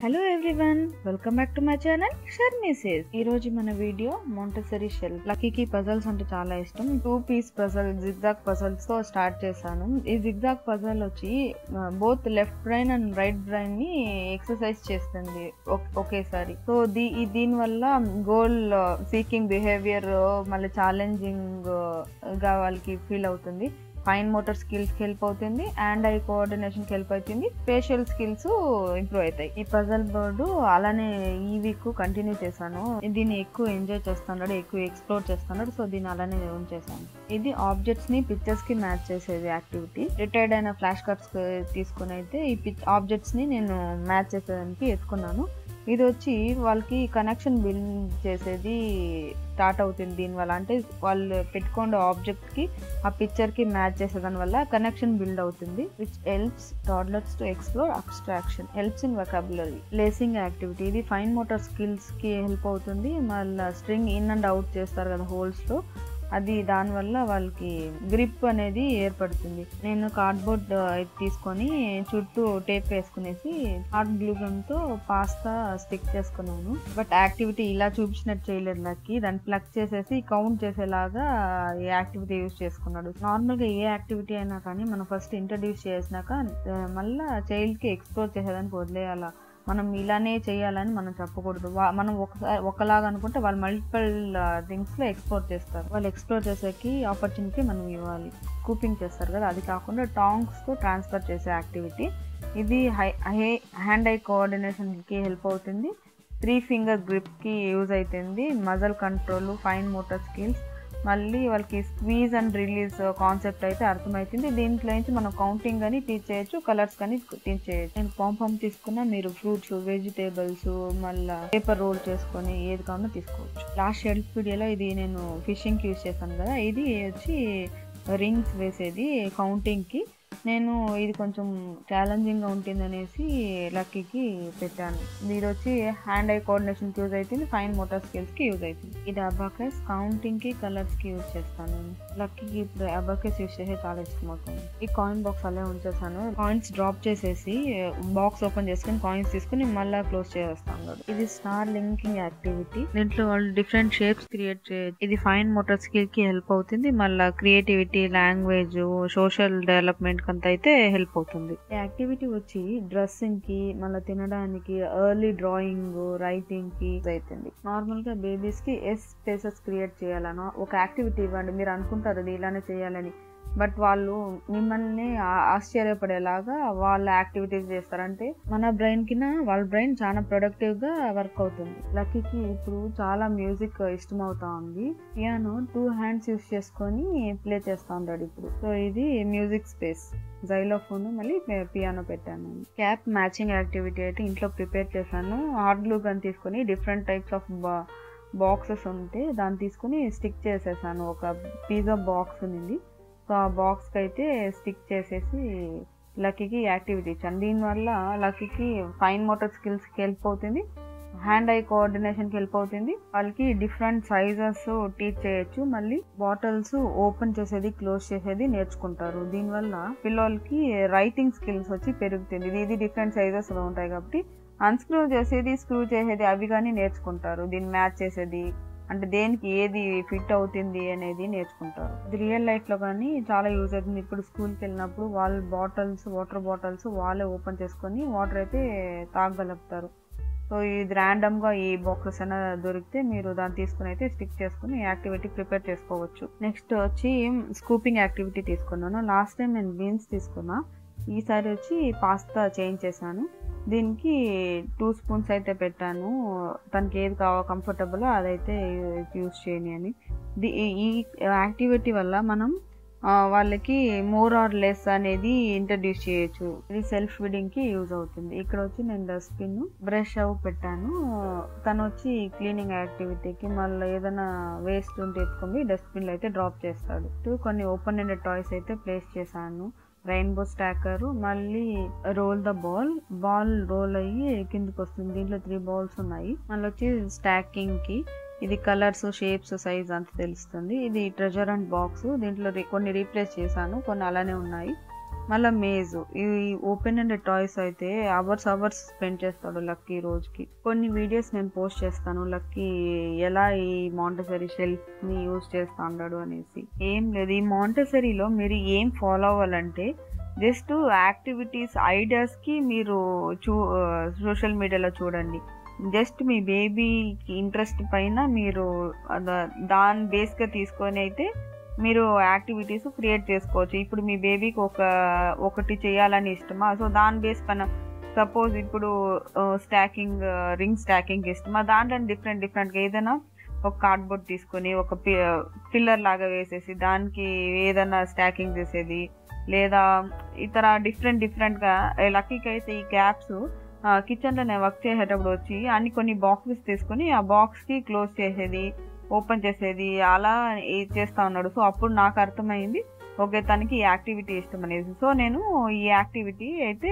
hello everyone welcome back to my channel షర్ message ఈ రోజు మన వీడియో మోంటసరీ షెల్ లక్కీకి పజల్స్ అంటే చాలా ఇష్టం two piece puzzle jigsaw puzzles తో స్టార్ట్ చేశాను ఈ జిగ్జాగ్ పజల్ వచ్చి both left brain and right brain ని ఎక్సర్సైజ్ చేస్తుంది ఒక్- ఒకేసారి సో దీ ఈ దీని వల్ల గోల్ సీకింగ్ బిహేవియర్ మళ్ళీ ఛాలెంజింగ్ గా వాళ్ళకి ఫీల్ అవుతుంది ఫైన్ మోటార్ స్కిల్స్ కి హెల్ప్ అవుతుంది అండ్ ఐ కోఆర్డినేషన్ కి హెల్ప్ అవుతుంది ఫేషియల్ స్కిల్స్ ఇంప్రూవ్ అవుతాయి ఈ పజల్ బోర్డు అలానే ఈ వీక్ కంటిన్యూ చేశాను దీన్ని ఎక్కువ ఎంజాయ్ చేస్తున్నాడు ఎక్కువ ఎక్స్ప్లోర్ చేస్తున్నాడు సో దీన్ని అలానే ఉంచేసాను ఇది ఆబ్జెక్ట్స్ ని పిక్చర్స్ కి మ్యాచ్ చేసేది యాక్టివిటీ రిటైర్డ్ అయిన ఫ్లాష్ కార్డ్స్ తీసుకుని అయితే ఈ ఆబ్జెక్ట్స్ ని నేను మ్యాచ్ చేసేదానికి ఎత్తుకున్నాను ఇది వచ్చి వాళ్ళకి కనెక్షన్ బిల్డ్ చేసేది స్టార్ట్ అవుతుంది దీనివల్ల అంటే వాళ్ళు పెట్టుకున్న ఆబ్జెక్ట్ కి ఆ పిక్చర్ కి మ్యాచ్ చేసేదాని వల్ల కనెక్షన్ బిల్డ్ అవుతుంది which helps toddlers to explore abstraction helps in vocabulary lacing activity ఇది ఫైన్ మోటార్ స్కిల్స్ కి హెల్ప్ అవుతుంది మళ్ళీ స్ట్రింగ్ ఇన్ అండ్ అవుట్ చేస్తారు కదా హోల్స్ లో అది దానివల్ల వాళ్ళకి గ్రిప్ అనేది ఏర్పడుతుంది నేను కార్డ్బోర్డ్ తీసుకొని చుట్టూ టేప్ వేసుకునేసి హార్డ్ గ్లూగన్ తో పాస్తా స్టిక్ చేసుకున్నాను బట్ యాక్టివిటీ ఇలా చూపించినట్టు చేయలేదు నాకు దాన్ని ప్లగ్ చేసేసి కౌంట్ చేసేలాగా ఈ యాక్టివిటీ యూజ్ చేసుకున్నాడు నార్మల్ గా ఏ యాక్టివిటీ అయినా కానీ మనం ఫస్ట్ ఇంట్రడ్యూస్ చేసినాక ఆ, మళ్ళా చైల్డ్ కి ఎక్స్ప్లోర్ చేసేదానికి వదిలేయాల మనం ఇలానే చేయాలని మనం చెప్పకూడదు వా- మనం ఒకసారి ఒకలాగా అనుకుంటే వాళ్ళు మల్టిపుల్ థింగ్స్ లో ఎక్స్ప్లోర్ చేస్తారు వాళ్ళు ఎక్స్ప్లోర్ చేసేకి ఆపర్చునిటీ మనం ఇవ్వాలి కూపింగ్ చేస్తారు కదా అది కాకుండా టాంగ్స్ తో ట్రాన్స్ఫర్ చేసే యాక్టివిటీ ఇది హై హ్యాండ్ ఐ కోఆర్డినేషన్ కి హెల్ప్ అవుతుంది త్రీ ఫింగర్ గ్రిప్ కి యూజ్ అవుతుంది muscle control fine motor skills మళ్ళీ వాళ్ళకి స్క్వీజ్ అండ్ రిలీజ్ కాన్సెప్ట్ అయితే అర్థమవుతుంది దీంట్లో నుంచి మనం కౌంటింగ్ అని టీచ్ చేయొచ్చు కలర్స్ కానీ టీచ్ చేయొచ్చు నేను పాంపామ్ తీసుకున్నా మీరు ఫ్రూట్స్ వెజిటేబుల్స్ మళ్ళీ పేపర్ రోల్ చేసుకొని ఏది కావాలో తీసుకోవచ్చు లాస్ట్ షెల్ఫ్ వీడియోలో ఇది నేను ఫిషింగ్ కి యూజ్ చేశాను కదా ఇది వచ్చి రింగ్స్ వేసేది కౌంటింగ్ కి నేను ఇది కొంచెం ఛాలెంజింగ్ గా ఉంటుంది అనేసి లక్కీకి పెట్టాను ఇది వచ్చి హ్యాండ్ ఐ కోఆర్డినేషన్ కి యూజ్ అవుతుంది ఫైన్ మోటార్ స్కిల్స్ కి యూజ్ అవుతుంది ఇది అబాకస్ కౌంటింగ్ కి కలర్స్ కి యూజ్ చేస్తాను లక్కీకి ఇప్పుడు అబాకస్ యూజ్ చేసే చాలా ఇష్టం అవుతుంది ఈ కాయిన్ బాక్స్ అలా ఉంచేసాను కాయిన్స్ డ్రాప్ చేసేసి బాక్స్ ఓపెన్ చేసుకుని కాయిన్స్ తీసుకుని మళ్ళీ క్లోజ్ చేస్తాను ఇది స్టార్ లింకింగ్ యాక్టివిటీ దీంట్లో వాళ్ళు డిఫరెంట్ షేప్స్ క్రియేట్ చేయొచ్చు ఇది ఫైన్ మోటార్ స్కిల్ కి హెల్ప్ అవుతుంది మళ్ళీ క్రియేటివిటీ లాంగ్వేజ్ సోషల్ డెవలప్మెంట్ కంత అయితే హెల్ప్ అవుతుంది ఈ యాక్టివిటీ వచ్చి డ్రెస్సింగ్ కి మళ్ళీ తినడానికి ఎర్లీ డ్రాయింగ్ రైటింగ్ కి use అవుతుంది నార్మల్ గా బేబీస్ కి ఎస్ స్పేసెస్ క్రియేట్ చేయాలనో ఒక యాక్టివిటీ ఇవ్వండి మీరు అనుకుంటారు ఇది ఇలానే చేయాలని బట్ వాళ్ళు మిమ్మల్ని ఆ- ఆశ్చర్యపడేలాగా వాళ్ళ యాక్టివిటీస్ చేస్తారంటే మన బ్రెయిన్ కింద వాళ్ళ బ్రెయిన్ చాలా ప్రొడక్టివ్ గా వర్క్ అవుతుంది లక్కీకి ఇప్పుడు చాలా మ్యూజిక్ ఇష్టం అవుతా ఉంది పియానో టూ హ్యాండ్స్ యూస్ చేసుకొని ప్లే చేస్తా ఉంటాడు ఇప్పుడు సో ఇది మ్యూజిక్ స్పేస్ జైలోఫోన్ మళ్ళీ పియానో పెట్టాను క్యాప్ మ్యాచింగ్ యాక్టివిటీ అయితే ఇంట్లో ప్రిపేర్ చేశాను హార్డ్ గ్లూ గన్ తీసుకొని డిఫరెంట్ టైప్స్ ఆఫ్ బాక్సెస్ ఉంటే దాన్ని తీసుకుని స్టిక్ చేసేసాను ఒక పిజ్జా బాక్స్ ఉంది సో ఆ బాక్స్కి అయితే స్టిక్ చేసేసి లక్కీకి యాక్టివిటీ ఇచ్చాను దీనివల్ల లక్కీకి ఫైన్ మోటార్ స్కిల్స్కి హెల్ప్ అవుతుంది హ్యాండ్ ఐ కోఆర్డినేషన్కి హెల్ప్ అవుతుంది వాళ్ళకి డిఫరెంట్ సైజెస్ టీచ్ చేయొచ్చు మళ్ళీ బాటిల్స్ ఓపెన్ చేసేది క్లోజ్ చేసేది నేర్చుకుంటారు దీనివల్ల పిల్లలకి రైటింగ్ స్కిల్స్ వచ్చి పెరుగుతుంది ఇది ఇది డిఫరెంట్ సైజెస్ లో ఉంటాయి కాబట్టి అన్స్క్రూ చేసేది స్క్రూ చేసేది అవి కానీ నేర్చుకుంటారు దీన్ని మ్యాచ్ చేసేది అంటే దేనికి ఏది ఫిట్ అవుతుంది అనేది నేర్చుకుంటారు ఇది రియల్ లైఫ్ లో కానీ చాలా యూజ్ అవుతుంది ఇప్పుడు స్కూల్కి వెళ్ళినప్పుడు వాళ్ళ బాటిల్స్ వాటర్ బాటిల్స్ వాళ్ళే ఓపెన్ చేసుకొని వాటర్ అయితే తాగగలుగుతారు సో ఇది ర్యాండమ్ గా ఈ బాక్సెస్ అయినా దొరికితే మీరు దాన్ని తీసుకుని అయితే స్టిక్ చేసుకుని యాక్టివిటీ ప్రిపేర్ చేసుకోవచ్చు నెక్స్ట్ వచ్చి స్కూపింగ్ యాక్టివిటీ తీసుకున్నాను లాస్ట్ టైం నేను బీన్స్ తీసుకున్నా ఈసారి వచ్చి పాస్తా చేంజ్ చేశాను దీనికి టూ స్పూన్స్ అయితే పెట్టాను తనకి ఏది కావాలో కంఫర్టబుల్ అదైతే యూస్ చేయని అని ది- ఈ- ఈ యాక్టివిటీ వల్ల మనం ఆ, వాళ్ళకి మోర్ ఆర్ లెస్ అనేది ఇంట్రడ్యూస్ చేయొచ్చు ఇది సెల్ఫ్ ఫీడింగ్ కి యూజ్ అవుతుంది ఇక్కడ వచ్చి నేను డస్ట్బిన్ బ్రష్ అవి పెట్టాను తను వచ్చి క్లీనింగ్ యాక్టివిటీకి మళ్ళీ ఏదైనా వేస్ట్ ఉంటే ఎత్తుకొని డస్ట్బిన్ లో అయితే డ్రాప్ చేస్తాడు ఇటు కొన్ని ఓపెన్ ఎండెడ్ టాయ్స్ అయితే ప్లేస్ చేశాను రెయిన్బో స్టాకర్ మళ్ళీ roll the ball ball roll అయ్యి కిందకి వస్తుంది దీంట్లో త్రీ బాల్స్ ఉన్నాయి మళ్ళీ వచ్చి స్టాకింగ్ కి ఇది కలర్స్ షేప్స్ సైజ్ అంత తెలుస్తుంది ఇది ట్రెజర్ అండ్ బాక్స్ దీంట్లో రి- కొన్ని రీప్లేస్ చేశాను కొన్ని అలానే ఉన్నాయి మళ్ళీ మేజ్ ఈ ఓపెన్ అండ్ టాయ్స్ అయితే అవర్స్ అవర్స్ స్పెండ్ చేస్తాడు లక్కీ రోజుకి కొన్ని వీడియోస్ నేను పోస్ట్ చేస్తాను లక్కీ ఎలా ఈ మాంటసరీ షెల్ఫ్ ని యూజ్ చేస్తా ఉన్నాడు అనేసి ఏం లేదు ఈ మాంటసరీలో మీరు ఏం ఫాలో అవ్వాలంటే జస్ట్ యాక్టివిటీస్ ఐడియాస్ కి మీరు చూ సోషల్ మీడియాలో చూడండి జస్ట్ మీ బేబీకి ఇంట్రెస్ట్ పైన మీరు అద- దాని బేస్గా తీసుకొని అయితే మీరు యాక్టివిటీస్ క్రియేట్ చేసుకోవచ్చు ఇప్పుడు మీ బేబీకి ఒక ఒకటి చేయాలని ఇష్టమా సో దాని బేస్ పైన సపోజ్ ఇప్పుడు స్టాకింగ్ రింగ్ స్టాకింగ్ ఇష్టమా దాంట్లో డిఫరెంట్ డిఫరెంట్గా ఏదైనా ఒక కార్డ్బోర్డ్ తీసుకొని ఒక పిల్లర్ లాగా వేసేసి దానికి ఏదైనా స్టాకింగ్ చేసేది లేదా ఇతర డిఫరెంట్ డిఫరెంట్గా లక్కీకి అయితే ఈ క్యాప్స్ కిచెన్లో నేను వర్క్ చేసేటప్పుడు వచ్చి అన్ని కొన్ని బాక్సెస్ తీసుకొని ఆ బాక్స్కి క్లోజ్ చేసేది ఓపెన్ చేసేది అలా ఏ- చేస్తా ఉన్నాడు సో అప్పుడు నాకు అర్థమైంది ఓకే తనకి ఈ యాక్టివిటీ ఇష్టం అనేది సో నేను ఈ యాక్టివిటీ అయితే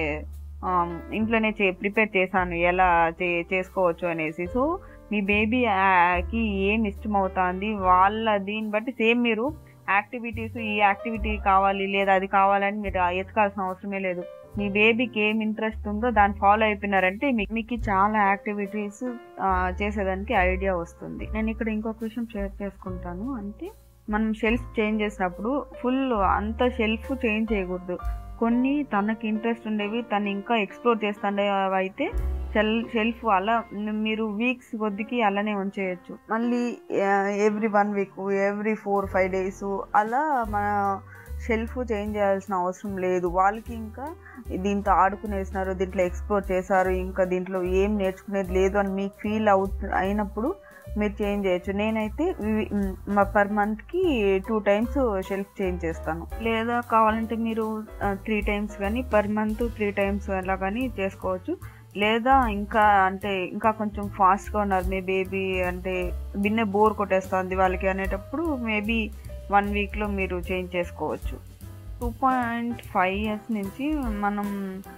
ఆమ్, ఇంట్లోనే చే ప్రిపేర్ చేశాను ఎలా చే చేసుకోవచ్చు అనేసి సో మీ బేబీకి ఏం ఇష్టం అవుతుంది వాళ్ళ దీన్ని బట్టి సేమ్ మీరు యాక్టివిటీస్ ఈ యాక్టివిటీ కావాలి లేదా అది కావాలని మీరు ఎతకాల్సిన అవసరమే లేదు మీ బేబీకి ఏం ఇంట్రెస్ట్ ఉందో దాన్ని ఫాలో అయిపోయినారంటే మీ- మీకు చాలా యాక్టివిటీస్ చేసేదానికి ఐడియా వస్తుంది నేను ఇక్కడ ఇంకొక విషయం షేర్ చేసుకుంటాను అంటే మనం షెల్ఫ్ చేంజ్ చేసినప్పుడు ఫుల్ అంత షెల్ఫ్ చేంజ్ చేయకూడదు కొన్ని తనకి ఇంట్రెస్ట్ ఉండేవి తను ఇంకా ఎక్స్ప్లోర్ చేస్తుండేవి అయితే షెల్ షెల్ఫ్ అలా మీరు వీక్స్ కొద్దికి అలానే ఉంచేయచ్చు మళ్ళీ every one week every four five days అలా మన షెల్ఫ్ చేంజ్ చేయాల్సిన అవసరం లేదు వాళ్ళకి ఇంకా దీంతో ఆడుకునేసినారు దీంట్లో ఎక్స్ప్లోర్ చేశారు ఇంకా దీంట్లో ఏం నేర్చుకునేది లేదు అని మీకు ఫీల్ అవుతు అయినప్పుడు మీరు చేంజ్ చేయొచ్చు నేనైతే పర్ మంత్కి టూ టైమ్స్ షెల్ఫ్ చేంజ్ చేస్తాను లేదా కావాలంటే మీరు త్రీ టైమ్స్ కానీ పర్ మంత్ త్రీ టైమ్స్ అలా కానీ చేసుకోవచ్చు లేదా ఇంకా అంటే ఇంకా కొంచెం ఫాస్ట్గా ఉన్నారు మీ బేబీ అంటే బిన్నె బోర్ కొట్టేస్తుంది వాళ్ళకి అనేటప్పుడు మేబీ వన్ వీక్లో మీరు చేంజ్ చేసుకోవచ్చు టూ పాయింట్ ఫైవ్ ఇయర్స్ నుంచి మనం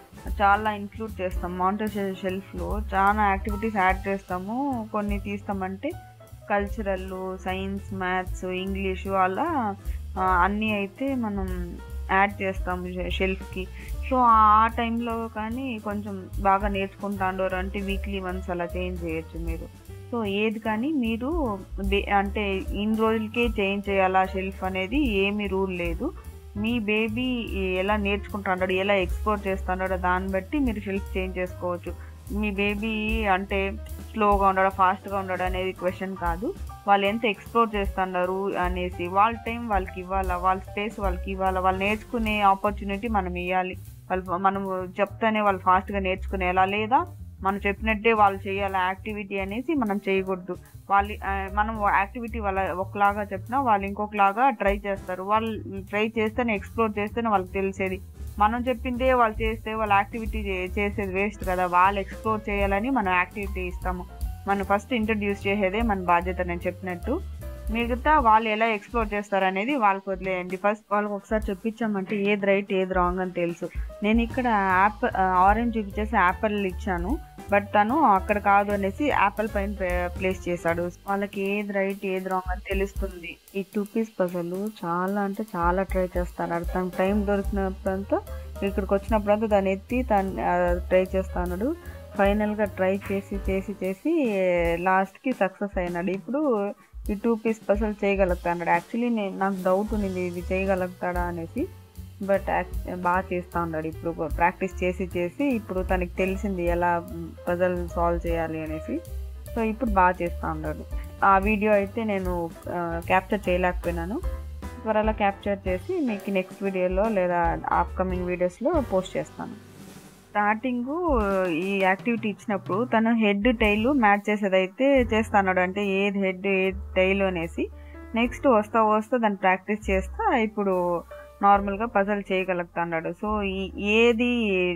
చాలా ఇంక్లూడ్ చేస్తాం మౌంటైన్ షెల్ఫ్లో చాలా యాక్టివిటీస్ యాడ్ చేస్తాము కొన్ని తీస్తామంటే కల్చరల్ సైన్స్ మ్యాథ్స్ ఇంగ్లీషు అలా ఆ, అన్నీ అయితే మనం యాడ్ చేస్తాము షెల్ఫ్కి సో ఆ టైంలో కానీ కొంచెం బాగా నేర్చుకుంటాండోరు అంటే వీక్లీ వన్స్ అలా చేంజ్ చేయొచ్చు మీరు సో ఏది కానీ మీరు బే- అంటే ఇన్ని రోజులకే చేంజ్ చేయాలా షెల్ఫ్ అనేది ఏమీ రూల్ లేదు మీ బేబీ ఎలా నేర్చుకుంటాడో ఎలా ఎక్స్ప్లోర్ చేస్తున్నాడో దాన్ని బట్టి మీరు షెల్ఫ్ చేంజ్ చేసుకోవచ్చు మీ బేబీ అంటే స్లోగా ఉండడం ఫాస్ట్గా ఉండడం అనేది క్వశ్చన్ కాదు వాళ్ళు ఎంత ఎక్స్ప్లోర్ చేస్తున్నారు అనేసి వాళ్ళ టైం వాళ్ళకి ఇవ్వాలా వాళ్ళ స్పేస్ వాళ్ళకి ఇవ్వాలా వాళ్ళు నేర్చుకునే ఆపర్చునిటీ మనం ఇవ్వాలి వాళ్ళు మనం చెప్తానే వాళ్ళు ఫాస్ట్గా నేర్చుకునేలా లేదా మనం చెప్పినట్టే వాళ్ళు చేయాలి యాక్టివిటీ అనేసి మనం చేయకూడదు వాళ్ళు ఆ, మనం యాక్టివిటీ వాళ్ళ ఒకలాగా చెప్పినా వాళ్ళు ఇంకొకలాగా ట్రై చేస్తారు వాళ్ళు ట్రై చేస్తేనే ఎక్స్ప్లోర్ చేస్తేనే వాళ్ళకి తెలిసేది మనం చెప్పిందే వాళ్ళు చేస్తే వాళ్ళ యాక్టివిటీ చేసేది వేస్ట్ కదా వాళ్ళు ఎక్స్ప్లోర్ చేయాలని మనం యాక్టివిటీ ఇస్తాము మనం ఫస్ట్ ఇంట్రడ్యూస్ చేసేదే మన బాధ్యత నేను చెప్పినట్టు మిగతా వాళ్ళు ఎలా ఎక్స్ప్లోర్ చేస్తారు అనేది వాళ్ళకి వదిలేయండి ఫస్ట్ వాళ్ళకి ఒకసారి చెప్పించామంటే ఏది రైట్ ఏది రాంగ్ అని తెలుసు నేను ఇక్కడ యాపిల్ ఆరెంజ్ చూపించేసి యాపిల్ ఇచ్చాను బట్ తను అక్కడ కాదు అనేసి యాపిల్ పైన ప్లేస్ చేశాడు వాళ్ళకి ఏది రైట్ ఏది రాంగ్ అని తెలుస్తుంది ఈ టూ పీస్ పజలు చాలా అంటే చాలా ట్రై చేస్తాడు తన టైం దొరికినప్పుడంతా ఇక్కడికి వచ్చినప్పుడంతా దాన్ని ఎత్తి తను ట్రై చేస్తాడు ఫైనల్గా ట్రై చేసి చేసి చేసి లాస్ట్కి సక్సెస్ అయినాడు ఇప్పుడు ఈ టూ పీస్ పసలు చేయగలుగుతాడు యాక్చువల్లీ నేను నాకు డౌట్ ఉంది ఇది చేయగలుగుతాడా అనేసి బట్ బాగా చేస్తా ఉన్నాడు ఇప్పుడు ప్రాక్టీస్ చేసి చేసి ఇప్పుడు తనకి తెలిసింది ఎలా పజల్ సాల్వ్ చేయాలి అనేసి సో ఇప్పుడు బాగా చేస్తా ఉన్నాడు ఆ వీడియో అయితే నేను క్యాప్చర్ చేయలేకపోయినాను త్వరలో క్యాప్చర్ చేసి మీకు నెక్స్ట్ వీడియోలో లేదా అప్కమింగ్ వీడియోస్లో పోస్ట్ చేస్తాను స్టార్టింగ్ ఈ యాక్టివిటీ ఇచ్చినప్పుడు తను హెడ్ టైల్ మ్యాచ్ చేసేదైతే చేస్తాడు అంటే ఏది హెడ్ ఏది టైల్ అనేసి నెక్స్ట్ వస్తా వస్తా దాన్ని ప్రాక్టీస్ చేస్తా ఇప్పుడు నార్మల్గా పజల్ చేయగలుగుతున్నాడు సో ఈ ఏది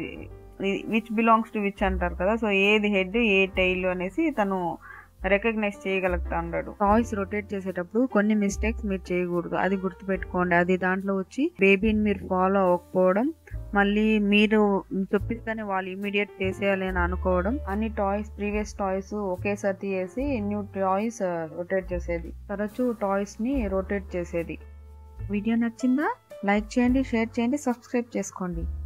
విచ్ బిలాంగ్స్ టు విచ్ అంటారు కదా సో ఏది హెడ్ ఏ టైల్ అనేసి తను రికగ్నైజ్ చేయగలుగుతున్నాడు టాయ్స్ రొటేట్ చేసేటప్పుడు కొన్ని మిస్టేక్స్ మీరు చేయకూడదు అది గుర్తుపెట్టుకోండి అది దాంట్లో వచ్చి బేబీని మీరు ఫాలో అవ్వకపోవడం మళ్ళీ మీరు చెప్పిస్తేనే వాళ్ళు ఇమీడియట్ చేసేయాలి అని అనుకోవడం అన్ని టాయ్స్ ప్రీవియస్ టాయ్స్ ఒకేసారి తీసేసి న్యూ టాయ్స్ రొటేట్ చేసేది తరచూ టాయ్స్ ని రొటేట్ చేసేది వీడియో నచ్చిందా లైక్ చేయండి షేర్ చేయండి సబ్స్క్రైబ్ చేసుకోండి